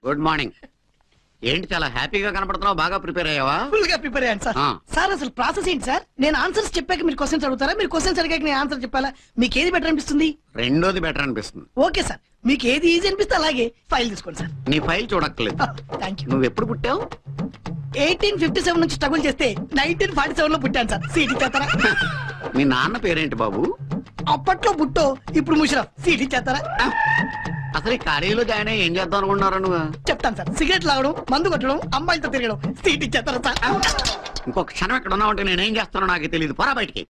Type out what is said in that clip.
Good morning ఏంటి చాలా హ్యాపీగా కనపడుతున్నావు బాగా ప్రిపేర్ అయ్యావా ఫుల్ గా ప్రిపేర్ అయ్యాను సార్ ఆ. సార్ అసలు ప్రాసెస్ ఏంటి సార్ నేను ఆన్సర్స్ చెప్పాక మీరు క్వశ్చన్స్ అడుగుతారా మీరు క్వశ్చన్స్ అడిగాక నేను ఆన్సర్ చెప్పాలా మీకు ఏది బెటర్ అనిపిస్తుంది రెండోది బెటర్ అనిపిస్తుంది ఓకే సార్ మీకు ఏది ఈజీ అనిపిస్తే అలాగే ఫైల్ తీసుకోండి సార్ నీ ఫైల్ చూడక్కర్లేదు థ్యాంక్ యూ నువ్వు ఎప్పుడు పుట్టావు ఎయిటీన్ ఫిఫ్టీ సెవెన్ నుంచి స్ట్రగుల్ చేస్తే నైన్టీన్ ఫార్టీ సెవెన్ లో పుట్టాను సార్ సీట్ ఇచ్చేస్తారా మీ నాన్న పేరేంటి బాబు అప్పట్లో బుట్టో ఇప్పుడు ముషరఫ్ సీట్ ఇచ్చేస్తారా అసలు ఈ కాలేజీలో జాయిన్ అయ్యి ఏం చేద్దాం అనుకుంటున్నారా నువ్వు చెప్తాను సార్ సిగరెట్ లాగడం మందు కొట్టడం అమ్మాయిలతో తిరగడం సీట్ ఇచ్చేస్తారా సార్ ఇంకొక క్షణం ఎక్కడ ఉన్నావు అంటే నేనేం చేస్తానో నాకు తెలియదు పోరా బయటికి